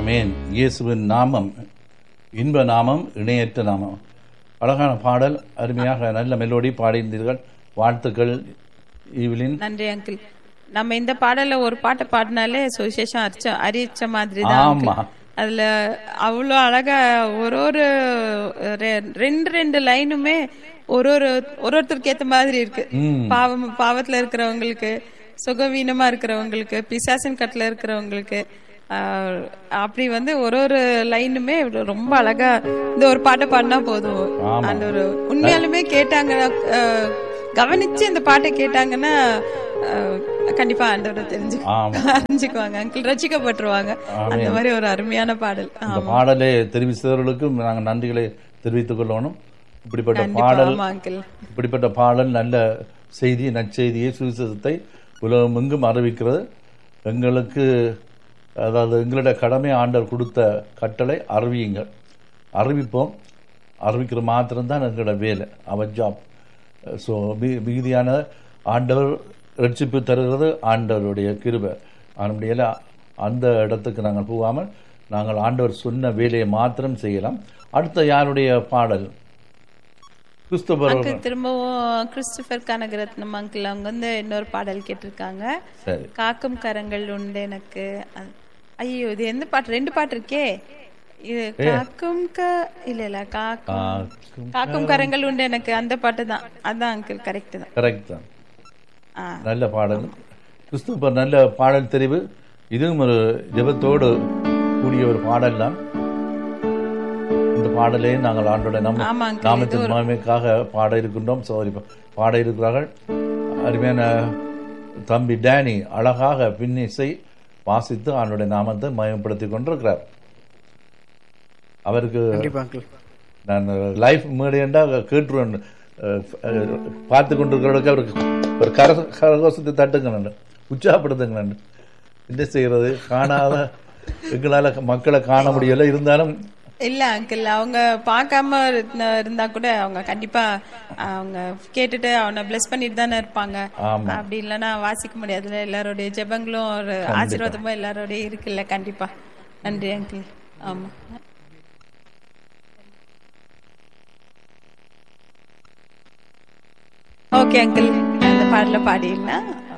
ஆமென் இயேசுவின் நாமம் இன்ப நாமம் இணையற்ற நாமம் அழகான பாடல் அருமையாக நல்ல மெலோடி பாடியிருந்தீர்கள் வாழ்த்துக்கள் ஈவிலின் நன்றி அங்கிள் நம்ம இந்த பாடல்ல ஒரு பாட்டை பாடினாலே சுவிசேஷம் அரிச்ச அரிச்ச மாதிரி தான் ஆமா. uncle. அதுல அவ்வளோ அழகா ஒரு ஒரு ரெ- ரெண்டு ரெண்டு லைனுமே ஒரு ஒரு ஒரு ஒருத்தருக்கு ஏத்த மாதிரி இருக்கு பாவம் பாவத்துல இருக்கிறவங்களுக்கு சுகவீனமா இருக்கிறவங்களுக்கு பிசாசின் கட்டுல இருக்கிறவங்களுக்கு ஆஹ், அப்படி வந்து ஒரு ஒரு லைனுமே ரொம்ப அழகா இந்த ஒரு பாட்டை பாடினா போதும் அந்த ஒரு உண்மையாலுமே கேட்டாங்க ஆஹ், கவனிச்சு இந்த பாட்டை கேட்டாங்கன்னா ஆஹ், கண்டிப்பா ஆண்டவரை தெரிஞ்சு ஆமா. அறிஞ்சுக்குவாங்க அங்கிள் ரசிக்கப்பட்டுருவாங்க அந்த மாதிரி ஒரு அருமையான பாடல் இந்த பாடலை தெரிவித்தவர்களுக்கும் நாங்கள் நன்றிகளை தெரிவித்துக் கொள்ளணும் இப்படிப்பட்ட பாடல் ஆமா அங்கிள் இப்படிப்பட்ட பாடல் நல்ல செய்தி நற்செய்தியை சுவிசேஷத்தை உலகமெங்கும் அறிவிக்கிறது எங்களுக்கு அதாவது எங்களுடைய கடமை ஆண்டவர் கொடுத்த கட்டளை அறிவியுங்கள் அறிவிப்போம் அறிவிக்கிற மாத்திரம்தான் எங்களோட வேலை அவர் ஜாப் ஸோ மிகுதியான ஆண்டவர் ரட்சிப்பு தருகிறது ஆண்டவருடைய கிருபை அதனுடைய அந்த இடத்துக்கு நாங்கள் போகாமல் நாங்கள் ஆண்டவர் சொன்ன வேலையை மாத்திரம் செய்யலாம் அடுத்த யாருடைய பாடல் கிறிஸ்தவர் அங்கிள் திரும்பவும் கிறிஸ்டபர் கனகரத்னம் அங்கிள் அவங்க வந்து இன்னொரு பாடல் கேட்டிருக்காங்க சரி காக்கும் கரங்கள் உண்டு எனக்கு அ- ஐயோ இது எந்த பாட்டு ரெண்டு பாட்டு இருக்கே இது காக்கும் க இல்ல இல்ல காக்கும் காக்கும் காக்கும் கரங்கள் உண்டு எனக்கு அந்த பாட்டு தான் அதான் அங்கிள் கரெக்ட் தான் கரெக்ட் தான் ஆ. நல்ல பாடல் கிறிஸ்துவர் நல்ல பாடல் தெரிவு இதுவும் ஒரு ஜெபத்தோடு கூடிய ஒரு பாடல் தான் இந்த பாடலை நாங்கள் ஆண்டோட நம்ம ஆமா uncle. நாமத்தின் மகிமைக்காக பாட இருக்கின்றோம் சோரி பாட இருக்கிறார்கள் அருமையான தம்பி டேனி அழகாக பின்னிசை வாசித்து ஆண்டோட நாமத்தை மயப்படுத்திக் கொண்டிருக்கிறார் அவருக்கு கண்டிப்பா அங்கிள் நான் லைஃப் மேடையண்டா கேட்டுருவேன் அஹ், அஹ், பார்த்து கொண்டிருக்கிறவர்களுக்கு அவருக்கு ஒரு கர கரகோசத்தை தட்டுங்கண்ணு உற்சாகப்படுத்துங்கண்ணு என்ன செய்யறது காணாத எங்களால் மக்களை காண முடியல இருந்தாலும் இல்ல அங்கிள் அவங்க பார்க்காம இருந்த- இருந்தா கூட அவங்க கண்டிப்பா அவங்க கேட்டுட்டு அவனை பிளஸ் பண்ணிட்டு தானே இருப்பாங்க ஆமா. அப்படி இல்லைன்னா வாசிக்க முடியாதுல்ல எல்லாருடைய ஜெபங்களும் ஒரு ஆசீர்வாதமும் எல்லாரோடய இருக்குல்ல கண்டிப்பா நன்றி அங்கிள் ஆமா ஓகே அங்கிள் அந்த பாடல பாடிடலாம்